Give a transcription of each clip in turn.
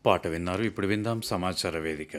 పాట విన్నారు ఇప్పుడు విందాం సమాచార వేదిక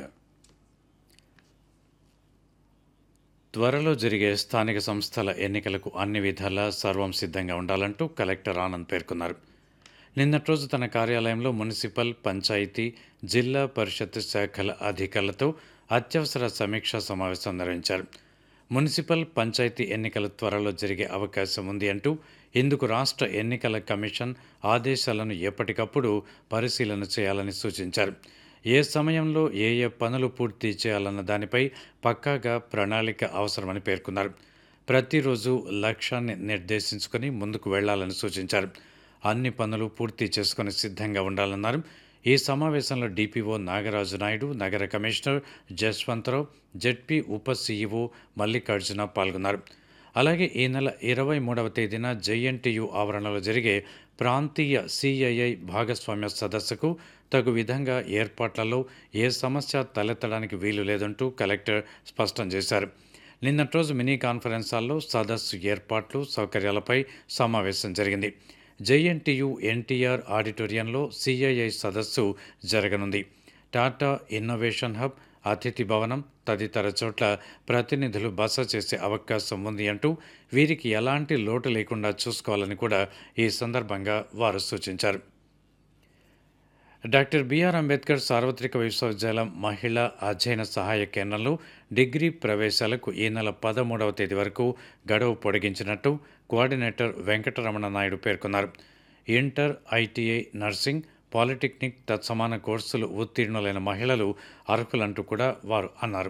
త్వరలో జరిగే స్థానిక సంస్థల ఎన్నికలకు అన్ని విధాలా సర్వం సిద్ధంగా ఉండాలంటూ కలెక్టర్ ఆనంద్ పేర్కొన్నారు నిన్నటి రోజు తన కార్యాలయంలో మున్సిపల్ పంచాయతీ జిల్లా పరిషత్ శాఖల అధికారులతో అత్యవసర సమీక్షా సమావేశం నిర్వహించారు మున్సిపల్ పంచాయతీ ఎన్నికలు త్వరలో జరిగే అవకాశం ఉంది అంటూ ఇందుకు రాష్ట్ర ఎన్నికల కమిషన్ ఆదేశాలను ఎప్పటికప్పుడు పరిశీలన చేయాలని సూచించారు ఏ సమయంలో ఏ ఏ పనులు పూర్తి చేయాలన్న దానిపై పక్కాగా ప్రణాళిక అవసరమని పేర్కొన్నారు ప్రతిరోజు లక్ష్యాన్ని నిర్దేశించుకొని ముందుకు వెళ్లాలని సూచించారు అన్ని పనులు పూర్తి చేసుకుని సిద్ధంగా ఉండాలన్నారు ఈ సమావేశంలో డిపిఓ నాగరాజు నాయుడు నగర కమిషనర్ జస్వంతరావు జెడ్పీ ఉప సీఈఓ మల్లికార్జున పాల్గొన్నారు అలాగే ఈ నెల ఇరవై మూడవ తేదీన జేఎన్టీయు ఆవరణలో జరిగే ప్రాంతీయ సిఐఐ భాగస్వామ్య సదస్సుకు తగు విధంగా ఏర్పాట్లలో ఏ సమస్య తలెత్తడానికి వీలు లేదంటూ కలెక్టర్ స్పష్టం చేశారు నిన్నటి రోజు మినీ కాన్ఫరెన్స్ హాల్లో సదస్సు ఏర్పాట్లు సౌకర్యాలపై సమావేశం జరిగింది జేఎన్టీయు ఎన్టీఆర్ ఆడిటోరియంలో సిఐఐ సదస్సు జరగనుంది టాటా ఇన్నోవేషన్ హబ్ అతిథి భవనం తదితర చోట్ల ప్రతినిధులు బస చేసే అవకాశం ఉంది అంటూ వీరికి ఎలాంటి లోటు లేకుండా చూసుకోవాలని కూడా ఈ సందర్భంగా వారు సూచించారు డాక్టర్ బిఆర్ అంబేద్కర్ సార్వత్రిక విశ్వవిద్యాలయం మహిళా అధ్యయన సహాయ కేంద్రంలో డిగ్రీ ప్రవేశాలకు ఈ నెల పదమూడవ తేదీ వరకు గడువు పొడిగించినట్టు కోఆర్డినేటర్ వెంకటరమణ నాయుడు పేర్కొన్నారు ఇంటర్ ఐటీఐ నర్సింగ్ పాలిటెక్నిక్ తత్సమాన కోర్సులు ఉత్తీర్ణులైన మహిళలు అర్హులంటూ కూడా వారు అన్నారు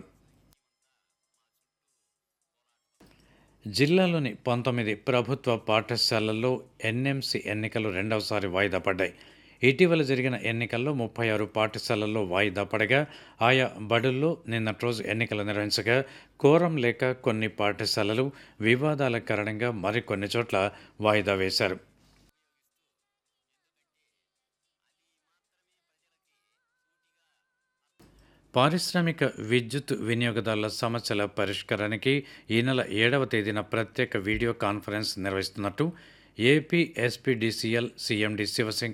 జిల్లాలోని పంతొమ్మిది ప్రభుత్వ పాఠశాలల్లో ఎన్ఎంసి ఎన్నికలు రెండవసారి వాయిదా పడ్డాయి ఇటీవల జరిగిన ఎన్నికల్లో ముప్పై ఆరు పాఠశాలల్లో వాయిదా పడగా ఆయా బడుల్లో నిన్నటి రోజు ఎన్నికలు నిర్వహించగా కోరం లేక కొన్ని పాఠశాలలు వివాదాల కారణంగా మరికొన్ని చోట్ల వాయిదా వేశారు పారిశ్రామిక విద్యుత్ వినియోగదారుల సమస్యల పరిష్కారానికి ఈ నెల ఏడవ తేదీన ప్రత్యేక వీడియో కాన్ఫరెన్స్ నిర్వహిస్తున్నట్టు ఏపీ ఎస్పీడీసీఎల్ సీఎండీ శివశంకర్